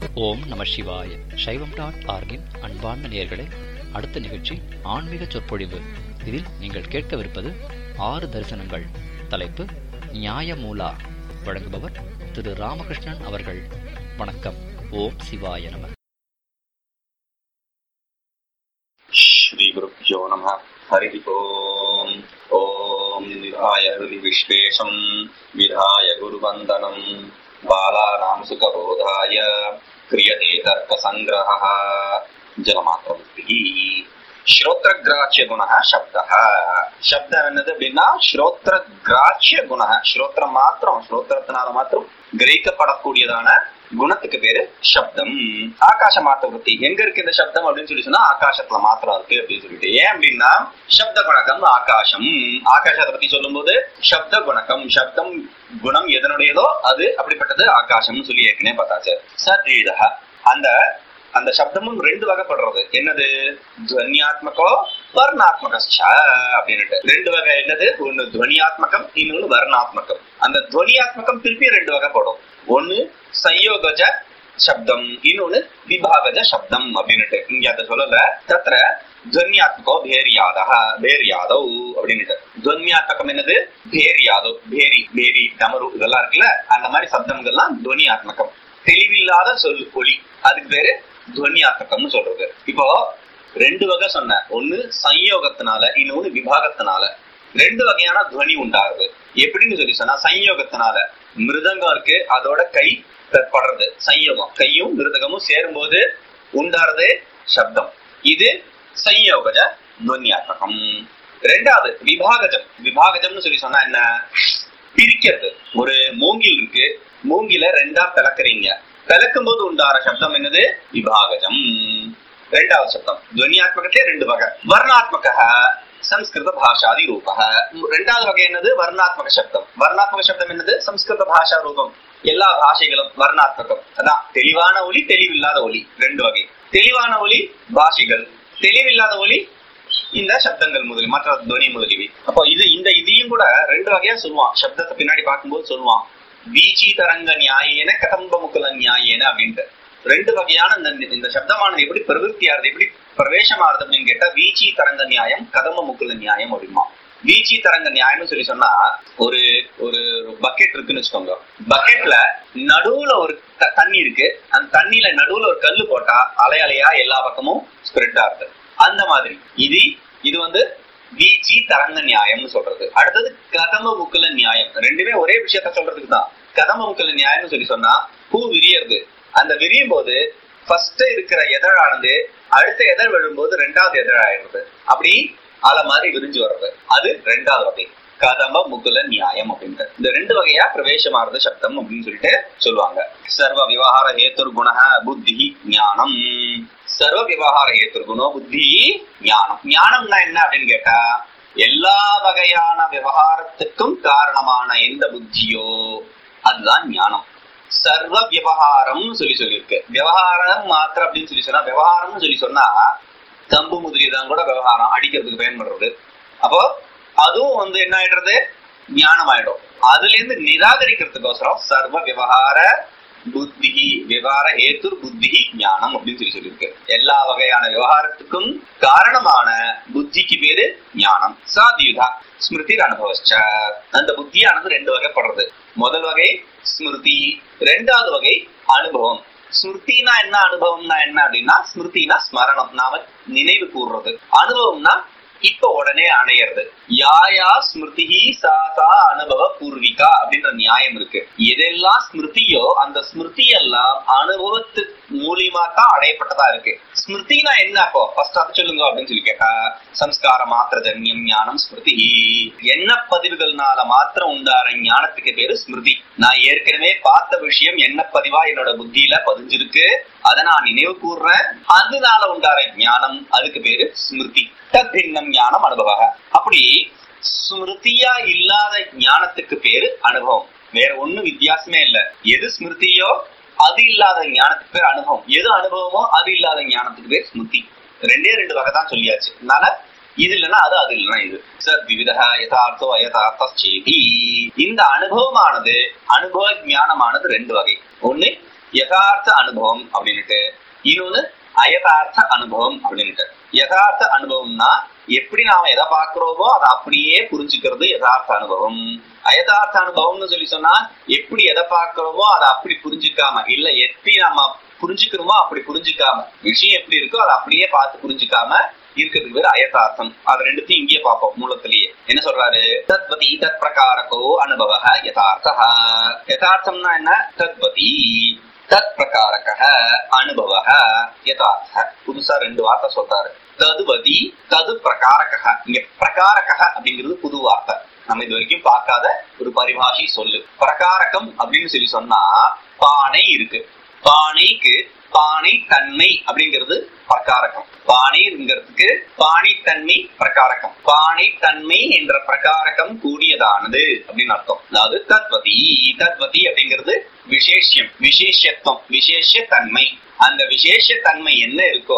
ஓம் நம சிவாய சைவம் டாட் ஆர்கின் அன்பார்ந்த நேயர்களே அடுத்த நிகழ்ச்சி ஆன்மீக சொற்பொழிவு இதில் நீங்கள் கேட்கவிருப்பது ஆறு தரிசனங்கள் தலைப்பு நியாயமூலா வழங்குபவர் திரு ராமகிருஷ்ணன் அவர்கள் வணக்கம் ஓம் சிவாய நம श्रीगुरुभ्यो नमः हरिः ओम् ॐ विधाय हृदि विश्वेशम् विधाय गुरुवन्दनम् बालानां सुखबोधाय क्रियते तर्कसङ्ग्रहः ஜலமாத்திரமுக்திः ஸ்ரோத்ரகிராட்சிய குண சப்தः சப்தம் என்னது அப்படின்னா ஸ்ரோத்ரகிராட்சிய குண ஸ்ரோத்திரம் மாத்திரம் ஸ்ரோத்திரத்தினால மாத்திரம் கிரகிக்கப்படக்கூடியதான குணத்துக்கு பேரு சப்தம் ஆகாச மாத்த விருத்தி எங்க இருக்கு இந்த சப்தம் அப்படின்னு சொல்லி சொன்னா ஆகாசத்துல மாத்திரம் இருக்கு அப்படின்னு சொல்லிட்டு ஏன் அப்படின்னா சப்த குணகம் ஆகாசம் ஆகாசத்தை பத்தி சொல்லும் போது சப்த குணகம் சப்தம் குணம் எதனுடையதோ அது அப்படிப்பட்டது ஆகாசம்னு சொல்லி ஏற்கனவே பார்த்தாச்சு சத்வீதா அந்த அந்த சப்தமும் ரெண்டு வகைப்படுறது என்னது துவனியாத்மகோ வர்ணாத்மகச்ச அப்படின்னுட்டு ரெண்டு வகை என்னது ஒண்ணு துவனியாத்மகம் இன்னொன்னு வர்ணாத்மகம் அந்த துவனியாத்மகம் திருப்பி ரெண்டு வகைப்படும் ஒண்ணு சயோகஜ சப்தம் இன்னொன்னு விபாகஜ சப்தம் அப்படின்னுட்டு இங்க அதை சொல்லல தத்திர துவன்யாத்மகோ பேரியாதா பேரியாதவ் அப்படின்னுட்டு துவன்யாத்மகம் என்னது பேரியாதவ் பேரி பேரி டமரு இதெல்லாம் இருக்குல்ல அந்த மாதிரி சப்தங்கள்லாம் துவனியாத்மகம் தெளிவில்லாத சொல் ஒலி அதுக்கு பேரு துவனியாத்மகம்னு சொல்றது இப்போ ரெண்டு வகை சொன்னேன் ஒண்ணு சம்யோகத்தினால இன்னொன்னு விபாகத்தினால ரெண்டு வகையான துவனி உண்டாகுது எப்படின்னு சொல்லி சொன்னா சம்யோகத்தினால மிருதங்கம் இருக்கு அதோட கை படுறது சம்யோகம் கையும் மிருதகமும் சேரும்போது உண்டாறது சப்தம் இது சம்யோகஜ துவன்யாத்மகம் ரெண்டாவது விபாகஜம் விபாகஜம்னு சொல்லி சொன்னா என்ன பிரிக்கிறது ஒரு மூங்கில் இருக்கு மூங்கில ரெண்டா பிளக்குறீங்க பிளக்கும் போது உண்டான சப்தம் என்னது விபாகஜம் ரெண்டாவது சப்தம் துவனியாத்மகத்திலே ரெண்டு வகை வர்ணாத்மக சம்ஸ்கிருத பாஷாதி ரூபக ரெண்டாவது வகை என்னது வர்ணாத்மக சப்தம் வர்ணாத்மக சப்தம் என்னது சம்ஸ்கிருத பாஷா ரூபம் எல்லா பாஷைகளும் வர்ணாத்மகம் அதான் தெளிவான ஒலி தெளிவில்லாத ஒலி ரெண்டு வகை தெளிவான ஒலி பாஷைகள் தெளிவில்லாத ஒலி இந்த சப்தங்கள் முதலி மற்ற துவனி முதலிவி அப்போ இது இந்த இதையும் கூட ரெண்டு வகையா சொல்லுவான் சப்தத்தை பின்னாடி பார்க்கும்போது சொல்லுவான் வீச்சி தரங்க நியாயேன கதம்ப முக்குல நியாயேன அப்படின்ட்டு ரெண்டு வகையான இந்த இந்த சப்தமானது எப்படி பிரவருத்தியாருது எப்படி பிரவேசமாறுது அப்படின்னு கேட்டா வீச்சி தரங்க நியாயம் கதம்ப முக்குல நியாயம் அப்படிமா வீச்சி தரங்க நியாயம்னு சொல்லி சொன்னா ஒரு ஒரு பக்கெட் இருக்குன்னு வச்சுக்கோங்க பக்கெட்ல நடுவுல ஒரு தண்ணி இருக்கு அந்த தண்ணியில நடுவுல ஒரு கல்லு போட்டா அலை அலையா எல்லா பக்கமும் ஸ்ப்ரெட் ஆகுது அந்த மாதிரி இது இது வந்து வீச்சி தரங்க நியாயம்னு சொல்றது அடுத்தது கதம முக்குல நியாயம் ரெண்டுமே ஒரே விஷயத்த சொல்றதுக்கு தான் கதம முக்குல நியாயம்னு சொல்லி சொன்னா பூ விரியறது அந்த விரியும் போது ஃபர்ஸ்ட் இருக்கிற எதழானது அடுத்த எதழ் விழும்போது ரெண்டாவது எதழ் ஆயிடுறது அப்படி அலை மாதிரி விரிஞ்சு வர்றது அது ரெண்டாவது வகை கதம முகுல நியாயம் அப்படின்ட்டு இந்த ரெண்டு வகையா பிரவேசமாறது சப்தம் அப்படின்னு சொல்லிட்டு சொல்லுவாங்க சர்வ விவகார ஹேத்துர் குண புத்தி ஞானம் சர்வ விவகார ஹேத்துர் குணோ புத்தி ஞானம் ஞானம்னா என்ன அப்படின்னு கேட்டா எல்லா வகையான விவகாரத்துக்கும் காரணமான எந்த புத்தியோ அதுதான் ஞானம் சர்வ விவகாரம் சொல்லி சொல்லியிருக்கு விவகாரம் மாத்திரம் அப்படின்னு சொல்லி சொன்னா விவகாரம்னு சொல்லி சொன்னா தம்பு முதலியதான் கூட விவகாரம் அடிக்கிறதுக்கு பயன்படுறது அப்போ அதுவும் வந்து என்ன ஆயிடுறது ஞானம் ஆயிடும் அதுல இருந்து நிராகரிக்கிறதுக்கோசரம் சர்வ விவகார புத்தி விவகார ஏத்துர் புத்தி ஞானம் அப்படின்னு சொல்லி சொல்லியிருக்கு எல்லா வகையான விவகாரத்துக்கும் காரணமான புத்திக்கு பேரு ஞானம் சாதியுதா ஸ்மிருதி அனுபவச்ச அந்த புத்தியானது ரெண்டு வகைப்படுறது முதல் வகை ஸ்மிருதி ரெண்டாவது வகை அனுபவம் ஸ்மிருதினா என்ன அனுபவம்னா என்ன அப்படின்னா ஸ்மிருதினா ஸ்மரணம் நாம நினைவு கூறுறது அனுபவம்னா இப்ப உடனே அணையிறது யாயா ஸ்மிருதி சாசா அனுபவ பூர்விகா அப்படின்ற நியாயம் இருக்கு எதெல்லாம் ஸ்மிருதியோ அந்த ஸ்மிருதி எல்லாம் அனுபவத்து மூலியமா தான் அடையப்பட்டதா இருக்கு ஸ்மிருதினா என்ன அப்போ ஃபர்ஸ்ட் அதை சொல்லுங்க அப்படின்னு சொல்லி கேட்டா சம்ஸ்கார மாத்திர ஜன்யம் ஞானம் ஸ்மிருதி என்ன பதிவுகள்னால மாத்திரம் உண்டார ஞானத்துக்கு பேரு ஸ்மிருதி நான் ஏற்கனவே பார்த்த விஷயம் என்ன பதிவா என்னோட புத்தியில பதிஞ்சிருக்கு அதை நான் நினைவு கூறுறேன் அதனால உண்டார ஞானம் அதுக்கு பேரு ஸ்மிருதி தத்தின்னம் ஞானம் அனுபவ அப்படி ஸ்மிருதியா இல்லாத ஞானத்துக்கு பேரு அனுபவம் வேற ஒண்ணும் வித்தியாசமே இல்ல எது ஸ்மிருதியோ அது இல்லாத ஞானத்துக்கு பேர் அனுபவம் எது அனுபவமோ அது இல்லாத ஞானத்துக்கு பேர் ஸ்மிருதி ரெண்டே ரெண்டு வகை தான் சொல்லியாச்சு அதனால இது இல்லைன்னா அது அது இல்லைன்னா இது சத் விவித யதார்த்தோ அயதார்த்தி இந்த அனுபவமானது அனுபவ ஞானமானது ரெண்டு வகை ஒண்ணு யதார்த்த அனுபவம் அப்படின்னுட்டு இன்னொன்னு அயதார்த்த அனுபவம் அப்படின்னுட்டு யதார்த்த அனுபவம்னா எப்படி நாம எதை பாக்குறோமோ அதை அப்படியே புரிஞ்சுக்கிறது யதார்த்த அனுபவம் அயதார்த்த அனுபவம்னு சொல்லி சொன்னா எப்படி எதை பாக்குறோமோ அதை அப்படி புரிஞ்சுக்காம இல்ல எப்படி நம்ம புரிஞ்சுக்கிறோமோ அப்படி புரிஞ்சுக்காம விஷயம் எப்படி இருக்கோ அதை அப்படியே பார்த்து புரிஞ்சுக்காம இருக்கிறதுக்கு பேர் அயதார்த்தம் அது ரெண்டுத்தையும் இங்கேயே பார்ப்போம் மூலத்திலேயே என்ன சொல்றாரு தத்வதி தத் பிரகாரகோ அனுபவ யதார்த்தா யதார்த்தம்னா என்ன தத்வதி தத் பிரகாரக அனுபவ யதார்த்த புதுசா ரெண்டு வார்த்தை சொல்றாரு ததுவதி தது பிரகாரக இங்க பிரகாரக அப்படிங்கிறது புது வார்த்தை நம்ம இது வரைக்கும் பார்க்காத ஒரு பரிபாஷை சொல்லு பிரகாரகம் அப்படின்னு சொல்லி சொன்னா பானை இருக்கு பானைக்கு பானை தன்மை அப்படிங்கிறது பிரகாரகம் பானைங்கிறதுக்கு பானை தன்மை பிரகாரகம் பானை தன்மை என்ற பிரகாரகம் கூடியதானது அப்படின்னு அர்த்தம் அதாவது தத்வதி தத்வதி அப்படிங்கிறது விசேஷம் விசேஷத்துவம் விசேஷ தன்மை அந்த விசேஷ தன்மை என்ன இருக்கோ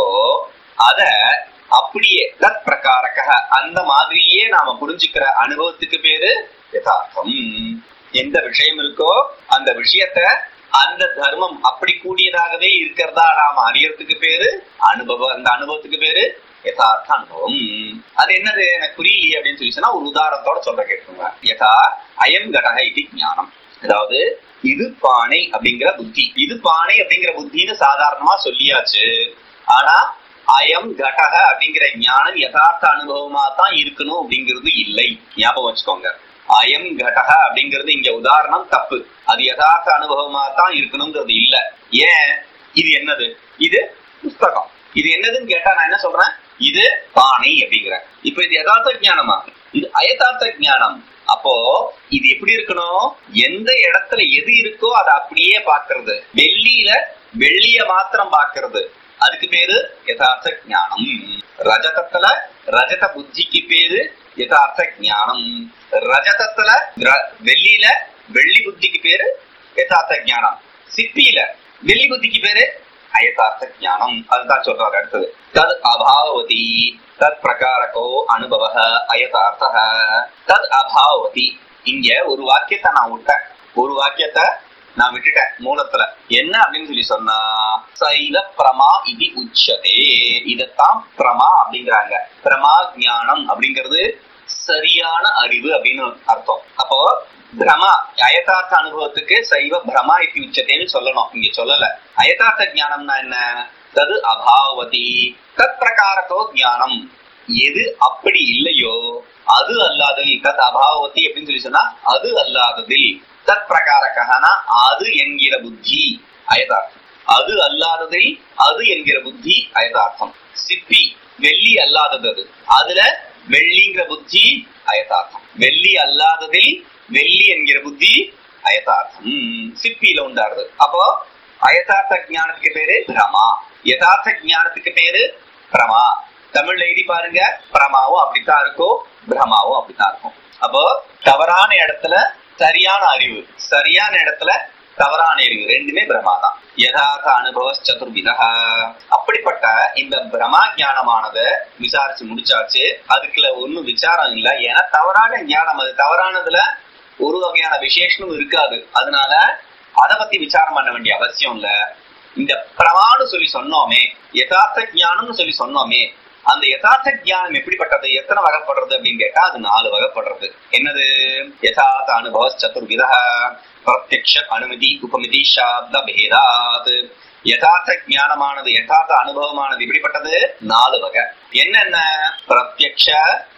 அத அப்படியே தத் பிரகாரக அந்த மாதிரியே நாம புரிஞ்சுக்கிற அனுபவத்துக்கு பேரு யதார்த்தம் எந்த விஷயம் இருக்கோ அந்த விஷயத்த அந்த தர்மம் அப்படி கூடியதாகவே இருக்கிறதா நாம அறியறதுக்கு பேரு அனுபவம் அந்த அனுபவத்துக்கு பேரு யதார்த்த அனுபவம் அது என்னது எனக்கு புரியலையே அப்படின்னு சொல்லி சொன்னா ஒரு உதாரணத்தோட சொல்ற கேட்டுங்க யதா அயம் கடக இது ஞானம் அதாவது இது பானை அப்படிங்கிற புத்தி இது பானை அப்படிங்கிற புத்தின்னு சாதாரணமா சொல்லியாச்சு ஆனா அயம் கடக அப்படிங்கிற ஞானம் யதார்த்த அனுபவமா தான் இருக்கணும் அப்படிங்கிறது இல்லை ஞாபகம் வச்சுக்கோங்க அயம் கடக அப்படிங்கிறது இங்க உதாரணம் தப்பு அது யதார்த்த அனுபவமா தான் இருக்கணுங்கிறது இல்ல ஏன் இது என்னது இது புஸ்தகம் இது என்னதுன்னு கேட்டா நான் என்ன சொல்றேன் இது பானை அப்படிங்கிறேன் இப்ப இது யதார்த்த ஞானமா இது அயதார்த்த ஞானம் அப்போ இது எப்படி இருக்கணும் எந்த இடத்துல எது இருக்கோ அதை அப்படியே பாக்குறது வெள்ளியில வெள்ளிய மாத்திரம் பாக்குறது அதுக்கு பேரு யதார்த்த ஞானம் ரஜதத்துல ரஜத புத்திக்கு பேரு யதார்த்த ஞானம் ரஜதத்துல வெள்ளியில வெள்ளி புத்திக்கு பேரு யதார்த்த ஞானம் சிப்பியில வெள்ளி புத்திக்கு பேரு அயதார்த்த ஞானம் அதுதான் சொல்றாரு அடுத்தது தத் அபாவதி தத் பிரகாரகோ அனுபவ அயதார்த்த தத் அபாவதி இங்க ஒரு வாக்கியத்தை நான் விட்டேன் ஒரு வாக்கியத்தை நான் விட்டுட்டேன் மூலத்துல என்ன அப்படின்னு சொல்லி சொன்னா சைல பிரமா இது உச்சதே இதத்தான் பிரமா அப்படிங்கிறாங்க பிரமா ஞானம் அப்படிங்கிறது சரியான அறிவு அப்படின்னு அர்த்தம் அப்போ பிரமா அயதார்த்த அனுபவத்துக்கு சைவ பிரமா இது உச்சதேன்னு சொல்லணும் இங்க சொல்லல அயதார்த்த ஞானம்னா என்ன தது அபாவதி தத் பிரகாரத்தோ ஞானம் எது அப்படி இல்லையோ அது அல்லாததில் தத் அபாவதி அப்படின்னு சொல்லி சொன்னா அது அல்லாததில் தத் பிரகாரகனா அது என்கிற புத்தி அயதார்த்தம் அது அல்லாததில் அது என்கிற புத்தி அயதார்த்தம் சிப்பி வெள்ளி அல்லாதது அது அதுல வெள்ளிங்கிற புத்தி அயதார்த்தம் வெள்ளி அல்லாததில் வெள்ளி என்கிற புத்தி அயதார்த்தம் சிப்பியில உண்டாருது அப்போ அயதார்த்த ஞானத்துக்கு பேரு பிரமா யதார்த்த ஞானத்துக்கு பேரு பிரமா தமிழ்ல எழுதி பாருங்க பிரமாவும் அப்படித்தான் இருக்கும் பிரமாவும் அப்படித்தான் இருக்கும் அப்போ தவறான இடத்துல சரியான அறிவு சரியான இடத்துல தவறான அறிவு ரெண்டுமே பிரமா தான் யதார்த்த அனுபவ சதுர்விதா அப்படிப்பட்ட இந்த பிரமா ஞானமானத விசாரிச்சு முடிச்சாச்சு அதுக்குள்ள ஒண்ணும் விசாரம் இல்ல ஏன்னா தவறான ஞானம் அது தவறானதுல ஒரு வகையான விசேஷமும் இருக்காது அதனால அத பத்தி விசாரம் பண்ண வேண்டிய அவசியம் இல்ல இந்த பிரமான்னு சொல்லி சொன்னோமே யதார்த்த ஞானம்னு சொல்லி சொன்னோமே அந்த யதார்த்த ஞானம் எப்படிப்பட்டது எத்தனை வகைப்படுறது அப்படின்னு கேட்டா அது நாலு வகைப்படுறது என்னது யதார்த்த அனுபவ சதுர்வித பிரத்யக்ஷ அனுமதி உபமிதி சாப்த பேதாத் யதார்த்த ஞானமானது யதார்த்த அனுபவமானது எப்படிப்பட்டது நாலு வகை என்னென்ன பிரத்யக்ஷ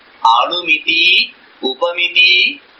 அனுமிதி உபமிதி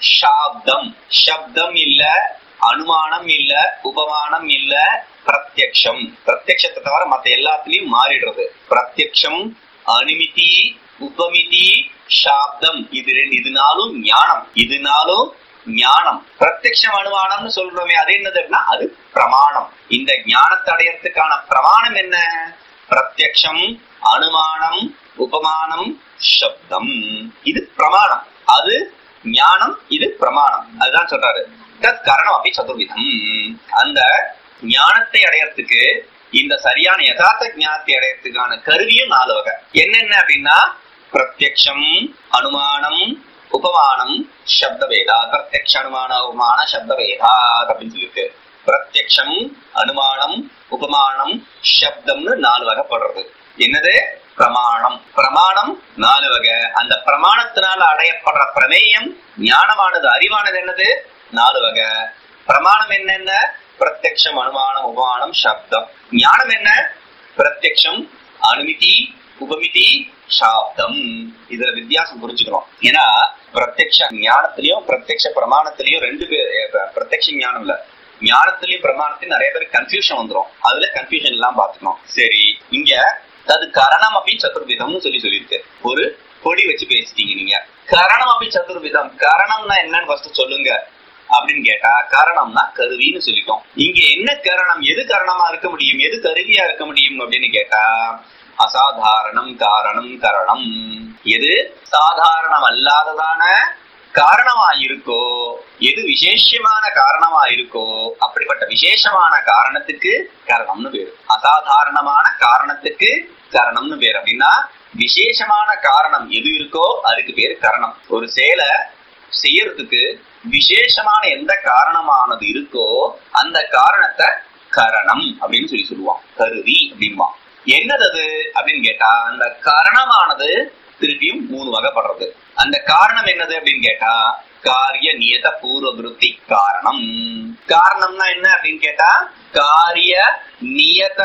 சாப்தம் சப்தம் இல்ல அனுமானம் இல்ல உபமானம் இல்ல பிரத்யக்ஷம் பிரத்யக்ஷத்தை தவிர மத்த எல்லாத்துலயும் மாறிடுறது பிரத்யக்ஷம் அனுமிதி உபமிதி சாப்தம் இது ரெண்டு இதுனாலும் ஞானம் இதுனாலும் ஞானம் பிரத்யக்ஷம் அனுமானம்னு சொல்றோமே அது என்னதுன்னா அது பிரமாணம் இந்த ஞானத்தை அடையறதுக்கான பிரமாணம் என்ன பிரத்யக்ஷம் அனுமானம் உபமானம் சப்தம் இது பிரமாணம் அது ஞானம் இது பிரமாணம் அதுதான் சொல்றாரு தத் கரணம் அப்படி சதுர்விதம் அந்த ஞானத்தை அடையறதுக்கு இந்த சரியான யதார்த்த ஞானத்தை அடையறதுக்கான கருவியும் நாலு வகை என்னென்ன அப்படின்னா பிரத்யக்ஷம் அனுமானம் உபமானம் சப்த வேதா பிரத்யக்ஷ அனுமான உபமான சப்த வேதா அப்படின்னு சொல்லியிருக்கு பிரத்யக்ஷம் அனுமானம் உபமானம் சப்தம்னு நாலு வகைப்படுறது என்னது பிரமாணம் பிரமாணம் நாலு வகை அந்த பிரமாணத்தினால அடையப்படுற பிரமேயம் ஞானமானது அறிவானது என்னது நாலு வகை பிரமாணம் என்னென்ன பிரத்யக்ஷம் அனுமானம் உபமானம் சப்தம் ஞானம் என்ன பிரத்யக்ஷம் அனுமிதி உபமிதி சாப்தம் இதுல வித்தியாசம் புரிஞ்சுக்கணும் ஏன்னா பிரத்யக்ஷ ஞானத்திலயும் பிரத்யக்ஷ பிரமாணத்திலயும் ரெண்டு பேர் அஹ், பிரத்யக்ஷ ஞானம் இல்ல ஞானத்திலயும் பிரமாணத்திலயும் நிறைய பேர் கன்ஃபியூஷன் வந்துரும் அதுல கன்ஃபியூஷன் எல்லாம் பாத்துக்கணும் சரி இங்க அது கரணம் அப்படி சதுர்விதம்னு சொல்லி சொல்லியிருக்கு ஒரு பொடி வச்சு பேசிட்டீங்க நீங்க கரணம் அப்படி சதுர்விதம் கரணம்னா என்னன்னு ஃபர்ஸ்ட் சொல்லுங்க அப்படின்னு கேட்டா காரணம்னா கருவின்னு சொல்லிட்டோம் இங்க என்ன காரணம் எது காரணமா இருக்க முடியும் எது கருவியா இருக்க முடியும் அப்படின்னு கேட்டா அசாதாரணம் காரணம் கரணம் எது சாதாரணம் அல்லாததான காரணமா இருக்கோ எது விசேஷமான காரணமா இருக்கோ அப்படிப்பட்ட விசேஷமான காரணத்துக்கு காரணம்னு பேரு அசாதாரணமான காரணத்துக்கு காரணம்னு பேரு அப்படின்னா விசேஷமான காரணம் எது இருக்கோ அதுக்கு பேரு கரணம் ஒரு செயலை செய்யறதுக்கு விசேஷமான எந்த காரணமானது இருக்கோ அந்த காரணத்தை கரணம் அப்படின்னு சொல்லி சொல்லுவான் கருவி அப்படின்பா என்னது அது அப்படின்னு கேட்டா அந்த கரணமானது திருப்பியும் மூணு வகைப்படுறது அந்த காரணம் என்னது அப்படின்னு கேட்டா காரிய நியத பூர்வ விருத்தி காரணம் காரணம்னா என்ன அப்படின்னு கேட்டா காரிய நியத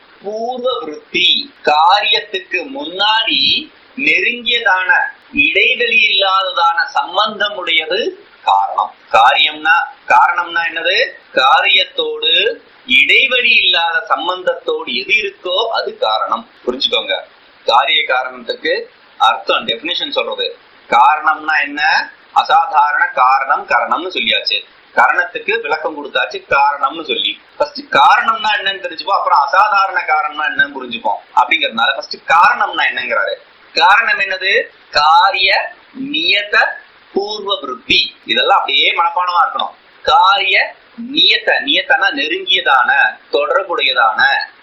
பூர்வ விருத்தி காரியத்துக்கு முன்னாடி நெருங்கியதான இடைவெளி இல்லாததான சம்பந்தம் உடையது காரணம் காரியம்னா காரணம்னா என்னது காரியத்தோடு இடைவெளி இல்லாத சம்பந்தத்தோடு எது இருக்கோ அது காரணம் புரிஞ்சுக்கோங்க காரிய காரணத்துக்கு அர்த்தம் டெபினிஷன் சொல்றது காரணம்னா என்ன அசாதாரண காரணம் கரணம்னு சொல்லியாச்சு கரணத்துக்கு விளக்கம் கொடுத்தாச்சு காரணம்னு சொல்லி ஃபர்ஸ்ட் காரணம்னா என்னன்னு தெரிஞ்சுப்போம் அப்புறம் அசாதாரண காரணம்னா என்னன்னு புரிஞ்சுப்போம் அப்படிங்கறதுனால ஃபர்ஸ்ட் காரணம்னா என்னங்கிறாரு காரணம் என்னது காரிய நியத பூர்வ விருத்தி இதெல்லாம் அப்படியே மனப்பாடமா இருக்கணும் காரிய நியத்த நியத்தனா நெருங்கியதான தொடர்புடையதான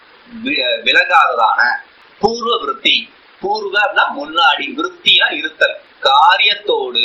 வி- விலகாததான பூர்வ விருத்தி பூர்வ அப்படின்னா முன்னாடி விருத்தினா இருத்தல் காரியத்தோடு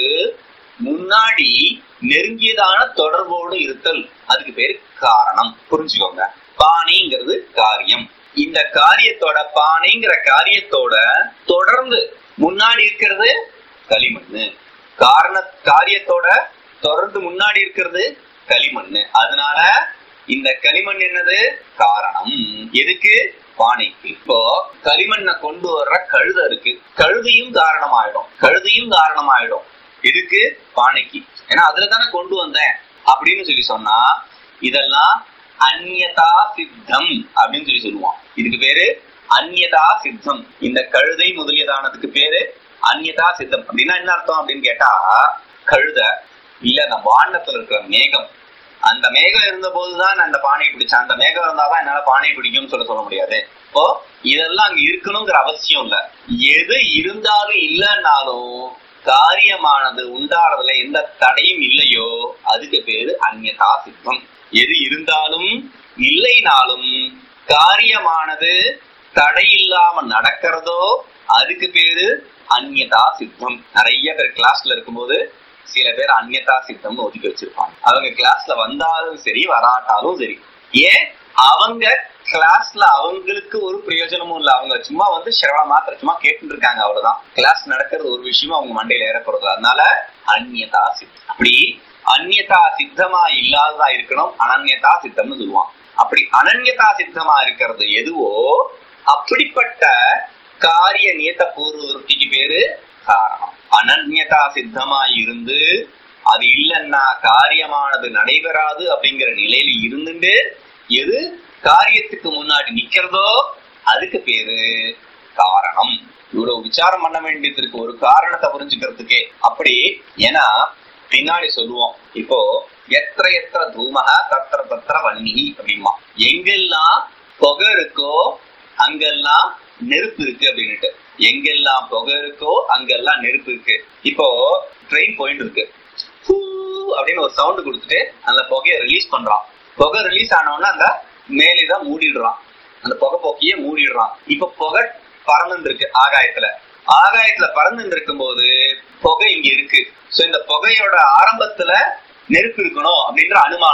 முன்னாடி நெருங்கியதான தொடர்போடு இருத்தல் அதுக்கு பேரு காரணம் புரிஞ்சுக்கோங்க பானைங்கிறது காரியம் இந்த காரியத்தோட பானைங்கிற காரியத்தோட தொடர்ந்து முன்னாடி இருக்கிறது களிமண்ணு காரண காரியத்தோட தொடர்ந்து முன்னாடி இருக்கிறது களிமண்ணு அதனால இந்த களிமண் என்னது காரணம் எதுக்கு பானைக்கு இப்போ களிமண்ணை கொண்டு வர்ற கழுத இருக்கு கழுதையும் காரணமாயிடும் கழுதையும் காரணமாயிடும் எதுக்கு பானைக்கு ஏன்னா அதுல தானே கொண்டு வந்தேன் அப்படின்னு சொல்லி சொன்னா இதெல்லாம் அந்யதா சித்தம் அப்படின்னு சொல்லி சொல்லுவான் இதுக்கு பேரு அந்யதா சித்தம் இந்த கழுதை முதலியதானதுக்கு பேரு அந்யதா சித்தம் அப்படின்னா என்ன அர்த்தம் அப்படின்னு கேட்டா கழுத இல்ல அந்த வானத்துல இருக்கிற மேகம் அந்த மேகம் இருந்த போதுதான் அந்த பானை பிடிச்சேன் அந்த மேகம் இருந்தாதான் என்னால பானை பிடிக்கும்னு சொல்ல சொல்ல முடியாது இப்போ இதெல்லாம் அங்க இருக்கணுங்கிற அவசியம் இல்ல எது இருந்தாலும் இல்லைன்னாலும் காரியமானது உண்டாறதுல எந்த தடையும் இல்லையோ அதுக்கு பேரு அந்யதா சித்தம் எது இருந்தாலும் இல்லைனாலும் காரியமானது தடையில்லாம நடக்கிறதோ அதுக்கு பேரு அந்யதா சித்தம் நிறைய பேர் கிளாஸ்ல இருக்கும்போது சில பேர் அந்யதா சித்தம்னு ஒதுக்கி வச்சிருப்பாங்க அவங்க கிளாஸ்ல வந்தாலும் சரி வராட்டாலும் சரி ஏன் அவங்க கிளாஸ்ல அவங்களுக்கு ஒரு பிரயோஜனமும் இல்ல அவங்க சும்மா வந்து சிரவண மாத்திர சும்மா கேட்டு இருக்காங்க அவ்வளவுதான் கிளாஸ் நடக்கிறது ஒரு விஷயமும் அவங்க மண்டையில ஏறப்படுறது அதனால அந்யதா சித்தம் அப்படி அந்யதா சித்தமா இல்லாததா இருக்கணும் அனன்யதா சித்தம்னு சொல்லுவான் அப்படி அனன்யதா சித்தமா இருக்கிறது எதுவோ அப்படிப்பட்ட காரிய நியத்த பூர்வ விருத்திக்கு பேரு காரணம் அனன்யதா சித்தமா இருந்து அது இல்லைன்னா காரியமானது நடைபெறாது அப்படிங்கிற நிலையில இருந்துட்டு எது காரியத்துக்கு முன்னாடி நிக்கிறதோ அதுக்கு பேரு காரணம் இவ்வளவு விசாரம் பண்ண வேண்டியது இருக்கு ஒரு காரணத்தை புரிஞ்சுக்கிறதுக்கே அப்படி ஏன்னா பின்னாடி சொல்லுவோம் இப்போ எத்திர எத்திர தூமக தத்திர தத்திர வன்னி அப்படிமா எங்கெல்லாம் புகை இருக்கோ அங்கெல்லாம் நெருப்பு இருக்கு அப்படின்னுட்டு எங்கெல்லாம் புகை இருக்கோ அங்கெல்லாம் நெருப்பு இருக்கு இப்போ ட்ரெயின் போயிட்டு இருக்கு ஹூ அப்படின்னு ஒரு சவுண்ட் கொடுத்துட்டு அந்த புகையை ரிலீஸ் பண்றான் புகை ரிலீஸ் ஆனவொடனே அந்த மேலேதான் மூடிடுறான் அந்த புகை போக்கியே மூடிடுறான் இப்ப புகை பறந்துட்டு இருக்கு ஆகாயத்துல ஆகாயத்துல பறந்துட்டு இருக்கும் போது புகை இங்க இருக்கு சோ இந்த புகையோட ஆரம்பத்துல நெருப்பு இருக்கணும் அப்படின்ற அனுமானம்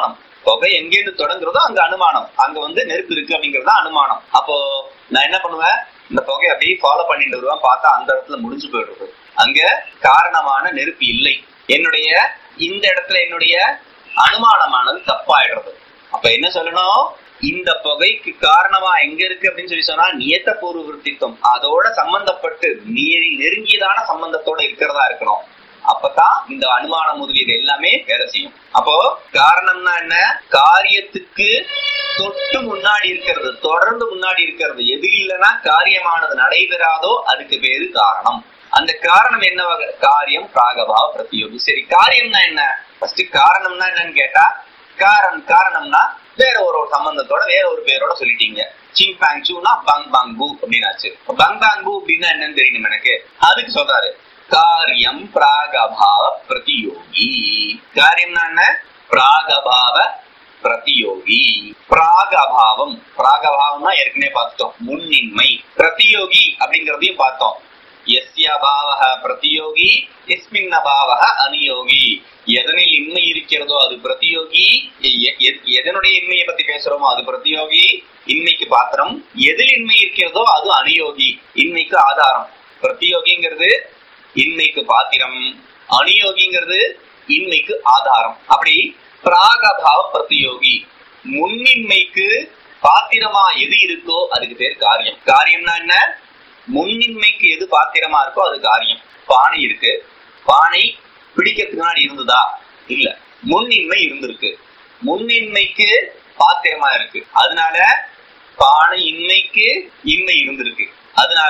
புகை எங்கேருந்து தொடங்குறதோ அங்க அனுமானம் அங்க வந்து நெருப்பு இருக்கு அப்படிங்கறது தான் அனுமானம் அப்போ நான் என்ன பண்ணுவேன் இந்த புகையை அப்படியே ஃபாலோ பண்ணிட்டு வருவேன் பார்த்தா அந்த இடத்துல முடிஞ்சு போயிடுறது அங்க காரணமான நெருப்பு இல்லை என்னுடைய இந்த இடத்துல என்னுடைய அனுமானமானது தப்பாயிடுறது அப்ப என்ன சொல்லணும் இந்த புகைக்கு காரணமா எங்க இருக்கு அப்படின்னு சொல்லி சொன்னா நியத்த பூர்வ விருத்தித்துவம் அதோட சம்பந்தப்பட்டு நீரி நெருங்கியதான சம்பந்தத்தோட இருக்கிறதா இருக்கணும் அப்பதான் இந்த அனுமானம் முதலியது எல்லாமே வேலை செய்யும் அப்போ காரணம்னா என்ன காரியத்துக்கு தொட்டு முன்னாடி இருக்கிறது தொடர்ந்து முன்னாடி இருக்கிறது எது இல்லைன்னா காரியமானது நடைபெறாதோ அதுக்கு பேரு காரணம் அந்த காரணம் என்ன வகை காரியம் பிராகபாவ பிரத்தியோகி சரி காரியம்னா என்ன ஃபர்ஸ்ட் காரணம்னா என்னன்னு கேட்டா காரணம் காரணம்னா வேற ஒரு ஒரு சம்பந்தத்தோட வேற ஒரு பேரோட சொல்லிட்டீங்க சிங் பேங் சூனா பங் பாங்கு அப்படின்னாச்சு பங் பாங்கு அப்படின்னா என்னன்னு தெரியும் எனக்கு அதுக்கு சொல்றாரு காரியம் பிராகபாவ பிரதியோகி காரியம்னா என்ன பிராகபாவ பிரதியோகி பிராகபாவம் பிராகபாவம்னா ஏற்கனவே பார்த்துட்டோம் முன்னின்மை பிரதியோகி அப்படிங்கறதையும் பார்த்தோம் எஸ்ய பாவக பிரதியோகி எஸ்மின் பாவக அனுயோகி எதனில் இன்மை இருக்கிறதோ அது பிரதியோகி எ- எ- எதனுடைய இன்மையை பத்தி பேசுறோமோ அது பிரதியோகி இன்மைக்கு பாத்திரம் எதில் இன்மை இருக்கிறதோ அது அனுயோகி இன்மைக்கு ஆதாரம் பிரதியோகிங்கிறது இன்மைக்கு பாத்திரம் அனுயோகிங்கிறது இன்மைக்கு ஆதாரம் அப்படி பிராகபாவ பிரதியோகி முன்னின்மைக்கு பாத்திரமா எது இருக்கோ அதுக்கு பேர் காரியம் காரியம்னா என்ன முன்னின்மைக்கு எது பாத்திரமா இருக்கோ அது காரியம் பானை இருக்கு பானை பிடிக்கிறதுக்கு முன்னாடி இருந்ததா இல்ல முன்னின்மை இருந்திருக்கு முன்னின்மைக்கு பாத்திரமா இருக்கு அதனால பானை இன்மைக்கு இன்மை இருந்திருக்கு அதனால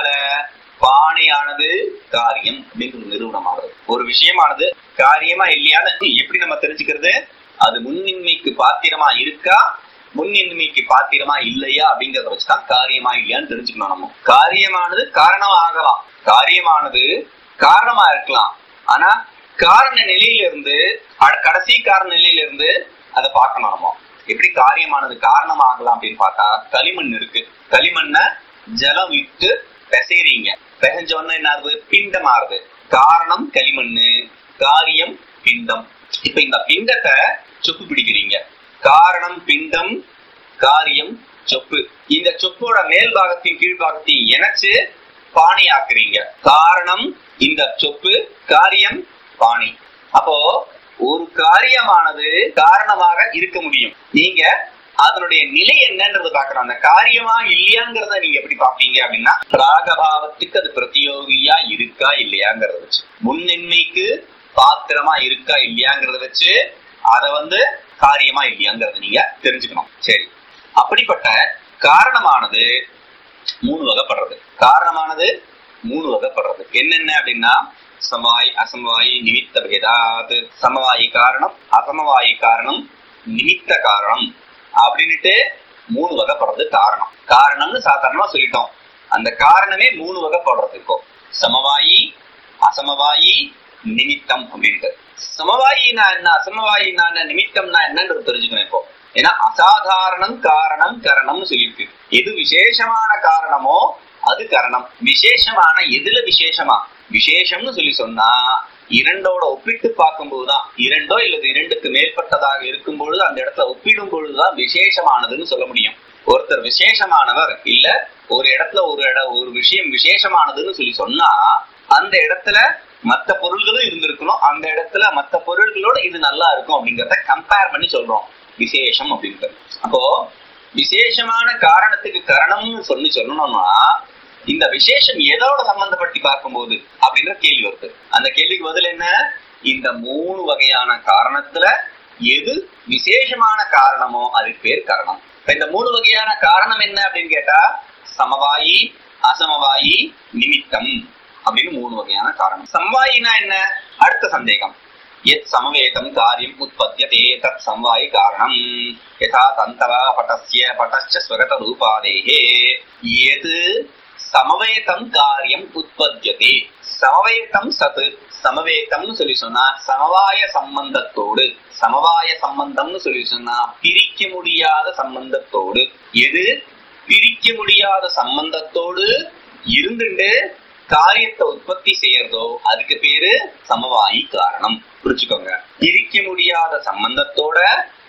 பானையானது காரியம் அப்படின்னு நிறுவனமாகிறது ஒரு விஷயமானது காரியமா இல்லையான்னு எப்படி நம்ம தெரிஞ்சுக்கிறது அது முன்னின்மைக்கு பாத்திரமா இருக்கா முன்னின்மைக்கு பாத்திரமா இல்லையா அப்படிங்கறத வச்சுதான் காரியமா இல்லையான்னு தெரிஞ்சுக்கணும் நம்ம காரியமானது காரணம் ஆகலாம் காரியமானது காரணமா இருக்கலாம் ஆனா காரண நிலையில இருந்து அட- கடைசி காரண நிலையில இருந்து அதை பார்க்கணும் நம்ம எப்படி காரியமானது காரணம் ஆகலாம் அப்படின்னு பார்த்தா களிமண் இருக்கு களிமண்ண ஜலம் விட்டு பிசைறீங்க பிசைஞ்ச உடனே என்ன ஆகுது பிண்டம் ஆறுது காரணம் களிமண்ணு காரியம் பிண்டம் இப்ப இந்த பிண்டத்தை சொப்பு பிடிக்கிறீங்க காரணம் பிண்டம் காரியம் சொப்பு இந்த சொப்போட மேல் பாகத்தையும் கீழ் பாகத்தையும் இணைச்சு பானை ஆக்குறீங்க காரணம் இந்த சொப்பு காரியம் பானை அப்போ ஒரு காரியமானது காரணமாக இருக்க முடியும் நீங்க அதனுடைய நிலை என்னன்றது பார்க்கணும் அந்த காரியமா இல்லையாங்கிறத நீங்க எப்படி பாப்பீங்க அப்படின்னா ராகபாவத்துக்கு அது பிரதியோகியா இருக்கா இல்லையாங்கிறத வச்சு முன்னின்மைக்கு பாத்திரமா இருக்கா இல்லையாங்கிறத வச்சு அத வந்து காரியமா இல்லையாங்கிறத நீங்க தெரிஞ்சுக்கணும் சரி அப்படிப்பட்ட காரணமானது மூணு வகைப்படுறது காரணமானது மூணு வகைப்படுறது என்னென்ன அப்படின்னா சமவாய் அசமவாயி நிமித்த பேதாத் சமவாயி காரணம் அசமவாயி காரணம் நிமித்த காரணம் அப்படின்னுட்டு மூணு வகைப்படுறது காரணம் காரணம்னு சாதாரணமா சொல்லிட்டோம் அந்த காரணமே மூணு வகைப்படுறது இப்போ சமவாயி அசமவாயி நிமித்தம் அப்படின்ட்டு சமவாயினா என்ன அசமவாயினா என்ன நிமித்தம்னா என்னன்றது தெரிஞ்சுக்கணும் இப்போ ஏன்னா அசாதாரணம் காரணம் கரணம்னு சொல்லியிருக்கு எது விசேஷமான காரணமோ அது கரணம் விசேஷமான எதுல விசேஷமா விசேஷம்னு சொல்லி சொன்னா இரண்டோட ஒப்பிட்டு பார்க்கும்போதுதான் இரண்டோ இல்லது இரண்டுக்கு மேற்பட்டதாக இருக்கும் பொழுது அந்த இடத்துல ஒப்பிடும் பொழுதுதான் விசேஷமானதுன்னு சொல்ல முடியும் ஒருத்தர் விசேஷமானவர் இல்ல ஒரு இடத்துல ஒரு இட ஒரு விஷயம் விசேஷமானதுன்னு சொல்லி சொன்னா அந்த இடத்துல மத்த பொருள்களும் இருந்திருக்கணும் அந்த இடத்துல மத்த பொருள்களோட இது நல்லா இருக்கும் அப்படிங்கறத கம்பேர் பண்ணி சொல்றோம் விசேஷம் அப்படின்றது அப்போ விசேஷமான காரணத்துக்கு காரணம்னு சொல்லி சொல்லணும்னா இந்த விசேஷம் எதோட சம்பந்தப்பட்டு பார்க்கும்போது அப்படின்ற கேள்வி வருது அந்த கேள்விக்கு பதில் என்ன இந்த மூணு வகையான காரணத்துல எது விசேஷமான காரணமோ அதுக்கு பேர் காரணம் இப்ப இந்த மூணு வகையான காரணம் என்ன அப்படின்னு கேட்டா சமவாயி அசமவாயி நிமித்தம் அப்படின்னு மூணு வகையான காரணம் சமவாயினா என்ன அடுத்த சந்தேகம் எத் சமவேதம் காரியம் உற்பத்தியதே தத் சம்வாயி காரணம் யதா தந்தவ பட்டஸ்ய பட்டஸ்ச ஸ்வகத ரூபாதேஹே எது சமவேதம் காரியம் உற்பத்தியதே சமவேதம் சத்து சமவேதம்னு சொல்லி சொன்னா சமவாய சம்பந்தத்தோடு சமவாய சம்பந்தம்னு சொல்லி சொன்னா பிரிக்க முடியாத சம்பந்தத்தோடு எது பிரிக்க முடியாத சம்பந்தத்தோடு இருந்துட்டு காரியத்தை உற்பத்தி செய்யறதோ அதுக்கு பேரு சமவாயி காரணம் புரிச்சுக்கோங்க பிரிக்க முடியாத சம்பந்தத்தோட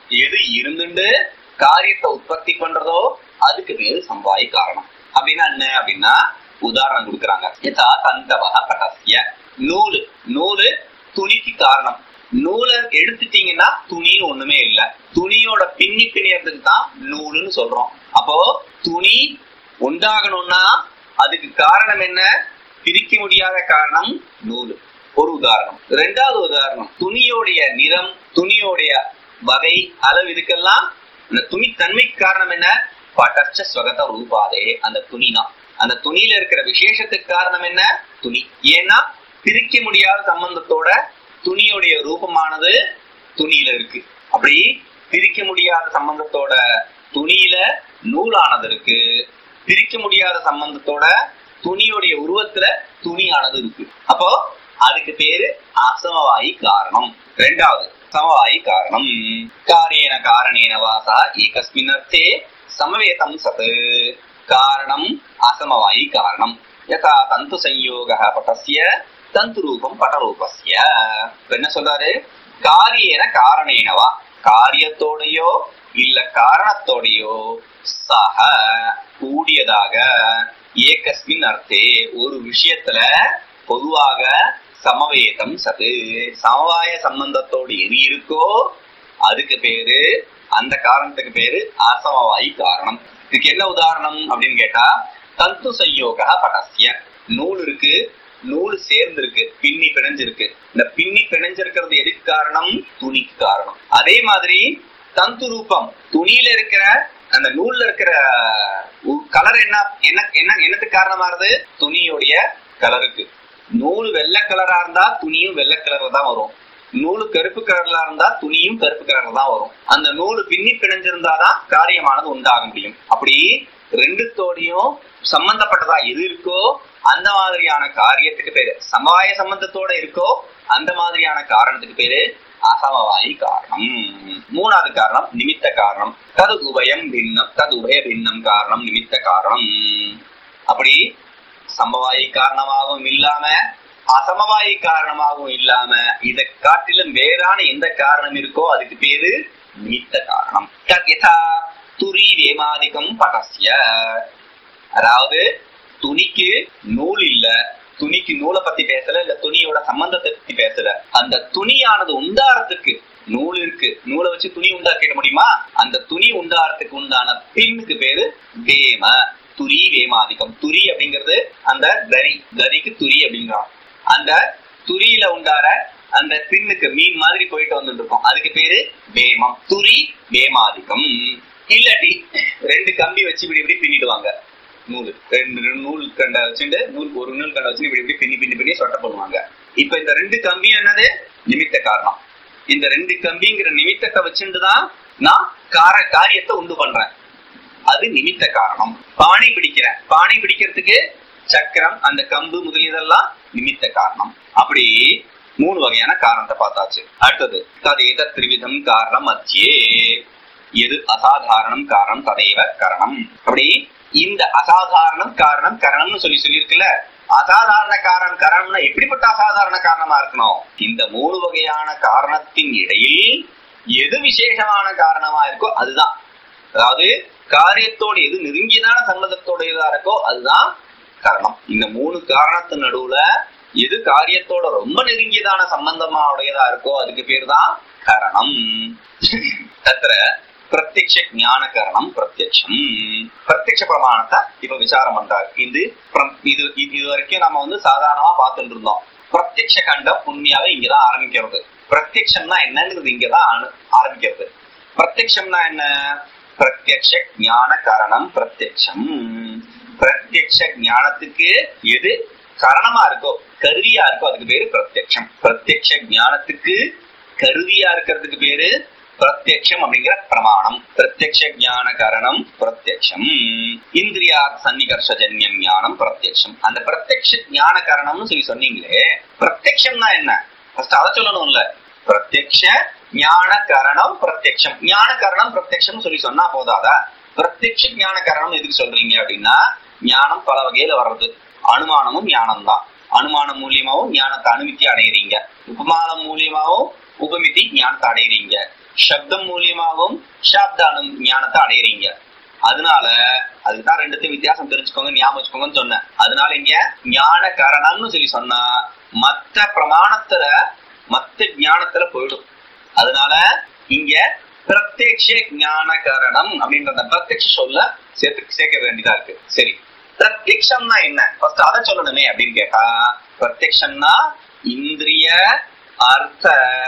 எது இருந்துண்டு காரியத்தை உற்பத்தி பண்றதோ அதுக்கு பேரு சம்பாய் காரணம் அப்படின்னா என்ன அப்படின்னா உதாரணம் கொடுக்குறாங்க யதா தந்தவக படசிய நூலு நூலு துணிக்கு காரணம் நூலை எடுத்துட்டீங்கன்னா துணின்னு ஒண்ணுமே இல்ல துணியோட பின்னி பிணையறதுக்கு தான் நூலுன்னு சொல்றோம் அப்போ துணி உண்டாகணும்னா அதுக்கு காரணம் என்ன பிரிக்க முடியாத காரணம் நூலு ஒரு உதாரணம் ரெண்டாவது உதாரணம் துணியோடைய நிறம் துணியோடைய வகை அளவு இதுக்கெல்லாம் இந்த துணி தன்மைக்கு காரணம் என்ன பட்டச்ச ஸ்வகத ரூபாதே அந்த துணி தான் அந்த துணியில இருக்கிற விசேஷத்துக்கு காரணம் என்ன துணி ஏன்னா பிரிக்க முடியாத சம்பந்தத்தோட துணியுடைய ரூபமானது துணியில இருக்கு அப்படி பிரிக்க முடியாத சம்பந்தத்தோட துணியில நூலானது இருக்கு பிரிக்க முடியாத சம்பந்தத்தோட துணியுடைய உருவத்துல துணியானது இருக்கு அப்போ அதுக்கு பேரு அசமவாயி காரணம் ரெண்டாவது சமவாயி காரணம் காரியேன காரணேன வாசா ஏகஸ்மின் அர்த்தே சமவேதம் சத் காரணம் அசமவாயி காரணம் யதா தந்து சம்யோக பட்டசிய தந்து ரூபம் படரூபஸ்ய இப்ப என்ன சொல்றாரு காரியேன காரணேனவா காரியத்தோடையோ இல்ல காரணத்தோடையோ சக கூடியதாக ஏகஸ்மின் அர்த்தே ஒரு விஷயத்துல பொதுவாக சமவேதம் சது சமவாய சம்பந்தத்தோடு எது இருக்கோ அதுக்கு பேரு அந்த காரணத்துக்கு பேரு அசமவாயி காரணம் இதுக்கு என்ன உதாரணம் அப்படின்னு கேட்டா தந்து சம்யோக படசிய நூல் இருக்கு நூல் சேர்ந்து இருக்கு பின்னி பிணைஞ்சிருக்கு இந்த பின்னி பிணைஞ்சிருக்கிறது எதுக்கு காரணம் துணிக்கு காரணம் அதே மாதிரி தந்து ரூபம் துணியில இருக்கிற அந்த நூல்ல இருக்கிற கலர் என்ன என்ன என்ன என்னத்துக்கு காரணமா இருது துணியுடைய கலருக்கு நூல் வெள்ளை கலரா இருந்தா துணியும் வெள்ளை கலர்ல தான் வரும் நூலு கருப்பு கலர்ல இருந்தா துணியும் கருப்பு கலர்ல தான் வரும் அந்த நூலு பின்னி பிணைஞ்சிருந்தாதான் காரியமானது உண்டாக முடியும் அப்படி ரெண்டுத்தோடையும் சம்பந்தப்பட்டதா எது இருக்கோ அந்த மாதிரியான காரியத்துக்கு பேரு சமவாய சம்பந்தத்தோட இருக்கோ அந்த மாதிரியான காரணத்துக்கு பேரு அசமவாயி காரணம் மூணாவது காரணம் நிமித்த காரணம் தது உபயம் பின்னம் தது உபய பின்னம் காரணம் நிமித்த காரணம் அப்படி சமவாயி காரணமாகவும் இல்லாம அசமவாயி காரணமாகவும் இல்லாம இதை காட்டிலும் வேறான எந்த காரணம் இருக்கோ அதுக்கு பேரு நிமித்த காரணம் யதா துரி வேமாதிகம் படசிய அதாவது துணிக்கு நூல் இல்ல துணிக்கு நூலை பத்தி பேசல இல்ல துணியோட சம்பந்தத்தை பத்தி பேசல அந்த துணியானது உண்டாரத்துக்கு நூல் இருக்கு நூலை வச்சு துணி உண்டாக்கிட முடியுமா அந்த துணி உண்டாரத்துக்கு உண்டான பின்னுக்கு பேரு வேம துரி வேமாதிக்கம் துரி அப்படிங்கிறது அந்த தரி தரிக்கு துரி அப்படிங்கிறான் அந்த துரியில உண்டார அந்த பின்னுக்கு மீன் மாதிரி போயிட்டு வந்துட்டு இருக்கோம் அதுக்கு பேரு வேமம் துரி வேமாதிக்கம் இல்லாட்டி ரெண்டு கம்பி வச்சு இப்படி இப்படி பின்னிடுவாங்க நூல் ரெண்டு நூல் கண்டை வச்சுட்டு நூல் ஒரு நூல் கண்டை வச்சு இப்படி இப்படி பின்னி பின்னி பின்னி சொட்ட பண்ணுவாங்க இப்ப இந்த ரெண்டு கம்பி என்னது நிமித்த காரணம் இந்த ரெண்டு கம்பிங்கிற நிமித்தத்தை வச்சுட்டு தான் நான் கார காரியத்தை உண்டு பண்றேன் அது நிமித்த காரணம் பானை பிடிக்கிறேன் பானை பிடிக்கிறதுக்கு சக்கரம் அந்த கம்பு முதலியதெல்லாம் நிமித்த காரணம் அப்படி மூணு வகையான காரணத்தை பார்த்தாச்சு அடுத்தது ததேத திரிவிதம் காரணம் மத்தியே எது அசாதாரணம் காரணம் ததைவ கரணம் அப்படி இந்த அசாதாரணம் காரணம் கரணம்னு சொல்லி சொல்லியிருக்குல்ல அசாதாரண காரணம் கரணம்னா எப்படிப்பட்ட அசாதாரண காரணமா இருக்கணும் இந்த மூணு வகையான காரணத்தின் இடையில் எது விசேஷமான காரணமா இருக்கோ அதுதான் அதாவது காரியத்தோட எது நெருங்கியதான சம்பந்தத்தோட இதா இருக்கோ அதுதான் காரணம் இந்த மூணு காரணத்து நடுவுல எது காரியத்தோட ரொம்ப நெருங்கியதான சம்பந்தமா உடையதா இருக்கோ அதுக்கு பேர் தான் கரணம் தத்திர பிரத்யக்ஷ ஞான கரணம் பிரத்யக்ஷம் பிரத்யக்ஷ பிரமாணத்தை இப்ப விசாரம் பண்றாரு இது பிரம்- இது இது இது வரைக்கும் நம்ம வந்து சாதாரணமா பார்த்துட்டு இருந்தோம் பிரத்யக்ஷ கண்டம் உண்மையாவே இங்கதான் ஆரம்பிக்கிறது பிரத்யக்ஷம்னா என்னங்கிறது இங்கதான் ஆன- ஆரம்பிக்கிறது பிரத்யக்ஷம்னா என்ன பிரத்யக்ஷ ஞான காரணம் பிரத்யக்ஷம் பிரத்யக்ஷ ஞானத்துக்கு எது காரணமா இருக்கோ கருவியா இருக்கோ அதுக்கு பேரு பிரத்யக்ஷம் பிரத்யக்ஷ ஞானத்துக்கு கருவியா இருக்கிறதுக்கு பேரு பிரத்யக்ஷம் அப்படிங்கிற பிரமாணம் பிரத்யக்ஷ ஞான காரணம் பிரத்யக்ஷம் இந்திரியா சன்னிகர்ஷஜன்யம் ஞானம் பிரத்யக்ஷம் அந்த பிரத்யக்ஷ ஞான காரணம்னு சொல்லி சொன்னீங்களே பிரத்யக்ஷம்னா என்ன ஃபர்ஸ்ட் அதை சொல்லணும்ல பிரத்யக்ஷ ஞான கரணம் பிரத்யக்ஷம் ஞான கரணம் பிரத்யக்ஷம் சொல்லி சொன்னா போதாதா பிரத்யக்ஷ ஞான கரணம் எதுக்கு சொல்றீங்க அப்படின்னா ஞானம் பல வகையில வர்றது அனுமானமும் ஞானம் தான் அனுமானம் மூலியமாவும் ஞானத்தை அனுமதி அடையிறீங்க உபமானம் மூலியமாவும் உபமிதி ஞானத்தை அடையிறீங்க சப்தம் மூலியமாகவும் சாப்தானம் ஞானத்தை அடையறீங்க அதனால அதுதான் ரெண்டுத்தையும் வித்தியாசம் தெரிஞ்சுக்கோங்க ஞாபகம் வச்சுக்கோங்கன்னு சொன்னேன் அதனால இங்க ஞான கரணம்னு சொல்லி சொன்னா மத்த பிரமாணத்துல மத்த ஞானத்துல போயிடும் அதனால இங்க பிரத்யக்ஷ ஞான கரணம் அப்படின்ற அந்த பிரத்யக்ஷ சொல்ல சேர்த்து சேர்க்க வேண்டியதா இருக்கு சரி பிரத்யக்ஷம்னா என்ன ஃபர்ஸ்ட் அதை சொல்லணுமே அப்படின்னு கேட்டா பிரத்யக்ஷம்னா இந்திரிய அர்த்த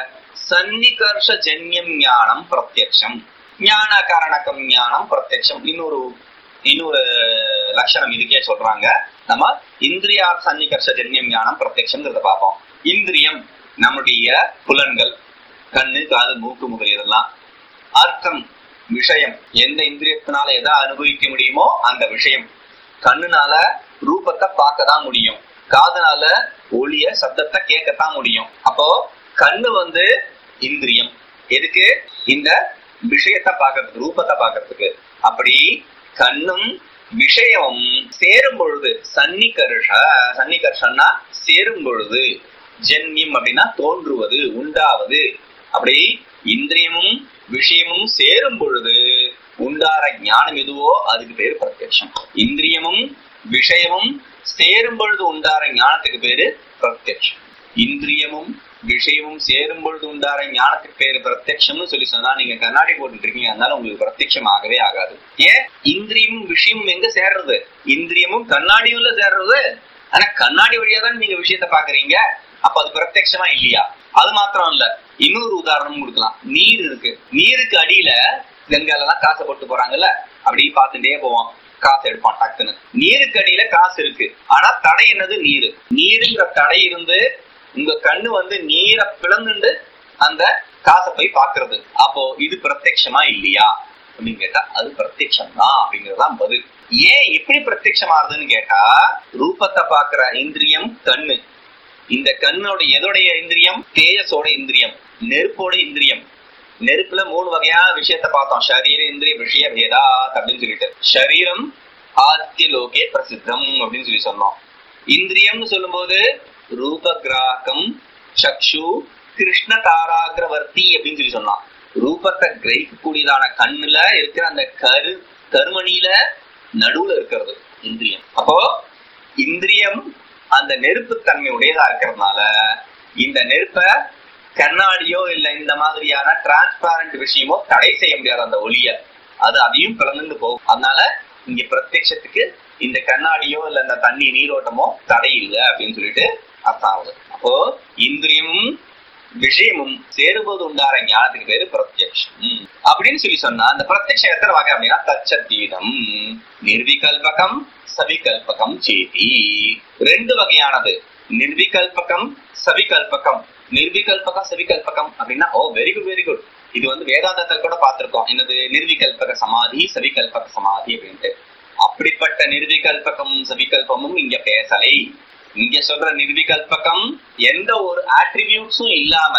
சன்னிகர்ஷ ஜன்யம் ஞானம் பிரத்யக்ஷம் ஞான காரணக்கம் ஞானம் பிரத்யக்ஷம் இன்னொரு இன்னொரு லட்சணம் இதுக்கே சொல்றாங்க நம்ம இந்திரியா சன்னிகர்ஷ ஜன்யம் ஞானம் பிரத்யக்ஷம்ங்கிறத பார்ப்போம் இந்திரியம் நம்முடைய புலன்கள் கண்ணு காது மூக்கு முதலியதெல்லாம் அர்த்தம் விஷயம் எந்த இந்திரியத்தினால எதை அனுபவிக்க முடியுமோ அந்த விஷயம் கண்ணுனால ரூபத்தை பார்க்கதான் முடியும் காதுனால ஒளிய சத்தத்தை கேட்கத்தான் முடியும் அப்போ கண்ணு வந்து இந்திரியம் எதுக்கு இந்த விஷயத்தை பார்க்கறதுக்கு ரூபத்தை பார்க்கறதுக்கு அப்படி கண்ணும் விஷயமும் சேரும் பொழுது சன்னிகர்ஷ சன்னிகர்ஷன்னா சேரும் பொழுது ஜன்யம் அப்படின்னா தோன்றுவது உண்டாவது அப்படி இந்திரியமும் விஷயமும் சேரும் பொழுது உண்டார ஞானம் எதுவோ அதுக்கு பேரு பிரத்யட்சம் இந்திரியமும் விஷயமும் சேரும் பொழுது உண்டார ஞானத்துக்கு பேரு பிரத்யட்சம் இந்திரியமும் விஷயமும் சேரும் பொழுது உண்டார ஞானத்துக்கு பேரு பிரத்யட்சம்னு சொல்லி சொன்னா நீங்க கண்ணாடி போட்டுட்டு இருக்கீங்க அதனால உங்களுக்கு பிரத்யட்சம் ஆகவே ஆகாது ஏன் இந்திரியமும் விஷயமும் எங்க சேர்றது இந்திரியமும் கண்ணாடியும்ல சேர்றது ஆனா கண்ணாடி வழியா தான் நீங்க விஷயத்த பாக்குறீங்க அப்ப அது பிரத்யட்சமா இல்லையா அது மாத்திரம் இல்ல இன்னொரு உதாரணம் கொடுக்கலாம் நீர் இருக்கு நீருக்கு அடியில கங்கால எல்லாம் காசை போட்டு போறாங்கல்ல அப்படி பார்த்துட்டே போவான் காசு எடுப்பான் டக்குன்னு நீருக்கு அடியில காசு இருக்கு ஆனா தடை என்னது நீரு நீருங்கிற தடை இருந்து உங்க கண்ணு வந்து நீரை பிளந்துண்டு அந்த காசை போய் பாக்குறது அப்போ இது பிரத்யட்சமா இல்லையா அப்படின்னு கேட்டா அது பிரத்யட்சம் தான் அப்படிங்கறதுதான் பதில் ஏன் எப்படி பிரத்யட்சம் ஆகுதுன்னு கேட்டா ரூபத்தை பாக்குற இந்திரியம் கண்ணு இந்த கண்ணோட எதோடைய இந்திரியம் தேஜஸோட இந்திரியம் நெருப்போட இந்திரியம் நெருப்புல மூணு வகையான விஷயத்த பார்த்தோம் ஷரீர இந்திரிய விஷய பேதாத் அப்படின்னு சொல்லிட்டு ஷரீரம் ஆத்திய லோகே பிரசித்தம் அப்படின்னு சொல்லி சொன்னோம் இந்திரியம்னு சொல்லும்போது ரூப கிராகம் சக்ஷு கிருஷ்ண தாராகிரவர்த்தி அப்படின்னு சொல்லி சொன்னான் ரூபத்தை கிரகிக்கக்கூடியதான கண்ணுல இருக்கிற அந்த கரு கருமணியில நடுவுல இருக்கிறது இந்திரியம் அப்போ இந்திரியம் அந்த நெருப்பு தன்மை உடையதா இருக்கிறதுனால இந்த நெருப்ப கண்ணாடியோ இல்ல இந்த மாதிரியான டிரான்ஸ்பாரண்ட் விஷயமோ தடை செய்ய முடியாது அந்த ஒளிய அது அதையும் பிளந்து போகும் அதனால இங்க பிரத்யட்சத்துக்கு இந்த கண்ணாடியோ இல்ல இந்த தண்ணி நீரோட்டமோ தடை இல்லை அப்படின்னு சொல்லிட்டு அர்த்தம் ஆகுது அப்போ இந்திரியமும் விஷயமும் சேரும்போது உண்டார ஞானத்துக்கு பேரு பிரத்யக்ஷம் அப்படின்னு சொல்லி சொன்னா அந்த பிரத்யக்ஷம் எத்தனை வகை அப்படின்னா தச்சத்தீதம் நிர்விகல்பகம் சவிகல்பகம் சேதி ரெண்டு வகையானது நிர்விகல்பகம் சவிகல்பகம் நிர்விகல்பகம் சவிகல்பகம் அப்படின்னா ஓ வெரி குட் வெரி குட் இது வந்து வேதாந்தத்தில் கூட பார்த்திருக்கோம் என்னது நிர்விகல்பக சமாதி சவிகல்பக சமாதி அப்படின்ட்டு அப்படிப்பட்ட நிர்விகல்பகம் சவிகல்பமும் இங்க பேசலை இங்க சொல்ற நிர்விகல்பகம் எந்த ஒரு ஆட்ரிபியூட்ஸும் இல்லாம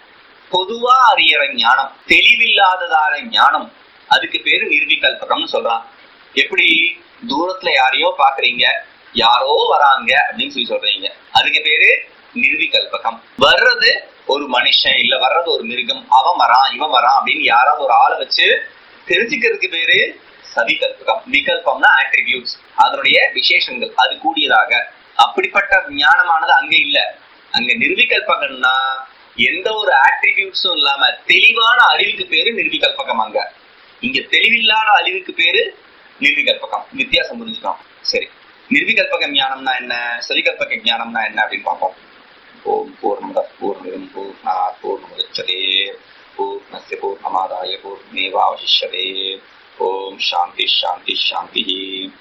பொதுவா அறியற ஞானம் தெளிவில்லாததான ஞானம் அதுக்கு பேரு நிர்விகல்பகம்னு சொல்றான் எப்படி தூரத்துல யாரையோ பாக்குறீங்க யாரோ வராங்க அப்படின்னு சொல்லி சொல்றீங்க அதுக்கு பேரு நிர்விகல்பகம் வர்றது ஒரு மனுஷன் இல்ல வர்றது ஒரு மிருகம் அவன் வரான் இவன் வரான் அப்படின்னு யாராவது ஒரு ஆளை வச்சு தெரிஞ்சுக்கிறதுக்கு பேரு சவிகல்பகம் விகல்பம்னா ஆட்ரிபியூட்ஸ் அதனுடைய விசேஷங்கள் அது கூடியதாக அப்படிப்பட்ட ஞானமானது அங்க இல்ல அங்க நிர்விகல்பகம்னா எந்த ஒரு ஆட்ரிபியூட்ஸும் இல்லாம தெளிவான அறிவுக்கு பேரு நிர்விகல்பகம் அங்க இங்க தெளிவில்லாத அறிவுக்கு பேரு நிர்விகல்பகம் வித்தியாசம் புரிஞ்சுக்கணும் சரி நிர்விகல்பக ஞானம்னா என்ன சவிகல்பக ஞானம்னா என்ன அப்படின்னு பார்ப்போம் ஓம் பூர்ணமத பூர்ணமிதம் பூர்ணா பூர்ணமுதச்சதே பூர்ணஸ்ய பூர்ணமாதாய பூர்ணமேவாவசிஷ்யதே ஓம் சாந்தி சாந்தி சாந்தி